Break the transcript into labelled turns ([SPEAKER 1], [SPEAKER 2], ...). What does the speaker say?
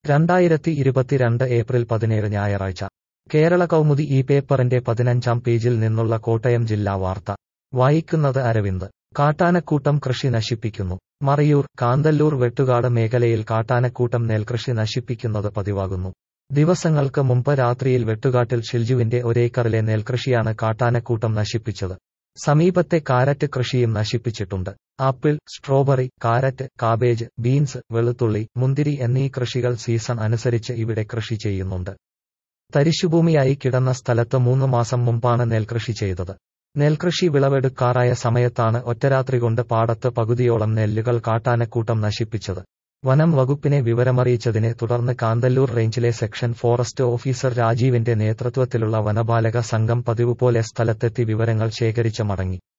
[SPEAKER 1] രണ്ടായിരത്തി ഇരുപത്തിരണ്ട് ഏപ്രിൽ പതിനേഴ് ഞായറാഴ്ച കേരള കൗമുദി ഈ പേപ്പറിന്റെ പതിനഞ്ചാം പേജിൽ നിന്നുള്ള കോട്ടയം ജില്ലാ വാർത്ത വായിക്കുന്നത് അരവിന്ദ് കാട്ടാനക്കൂട്ടം കൃഷി നശിപ്പിക്കുന്നു മറയൂർ കാന്തല്ലൂർ വെട്ടുകാട് മേഖലയിൽ കാട്ടാനക്കൂട്ടം നെൽകൃഷി നശിപ്പിക്കുന്നത് പതിവാകുന്നു ദിവസങ്ങൾക്ക് മുമ്പ് രാത്രിയിൽ വെട്ടുകാട്ടിൽ ഷിൽജുവിന്റെ ഒരേക്കറിലെ നെൽകൃഷിയാണ് കാട്ടാനക്കൂട്ടം നശിപ്പിച്ചത് സമീപത്തെ കാരറ്റ് കൃഷിയും നശിപ്പിച്ചിട്ടുണ്ട് apple strawberry carrot cabbage beans വെളുത്തുള്ളി മുന്തിരി എന്നീ കൃഷികൾ സീസൺ അനുസരിച്ച് ഇവിടെ കൃഷി ചെയ്യുന്നുണ്ട് തരിശുഭൂമിയായി കിടന്ന സ്ഥലത്ത് മൂന്ന് മാസം മുമ്പാണ് നെൽകൃഷി ചെയ്തത് നെൽകൃഷി വിളവെടുക്കാറായ സമയത്താണ് ഒറ്റരാത്രി കൊണ്ട് പാടത്ത് പകുതിയോളം നെല്ലുകൾ കാട്ടാനക്കൂട്ടം നശിപ്പിച്ചത് വനം വകുപ്പിനെ വിവരമറിയിച്ചതിനെ തുടർന്ന് കാന്തല്ലൂർ റേഞ്ചിലെ സെക്ഷൻ ഫോറസ്റ്റ് ഓഫീസർ രാജീവിന്റെ നേതൃത്വത്തിലുള്ള വനപാലക സംഘം പതിവുപോലെ സ്ഥലത്തെത്തി വിവരങ്ങൾ ശേഖരിച്ച് മടങ്ങി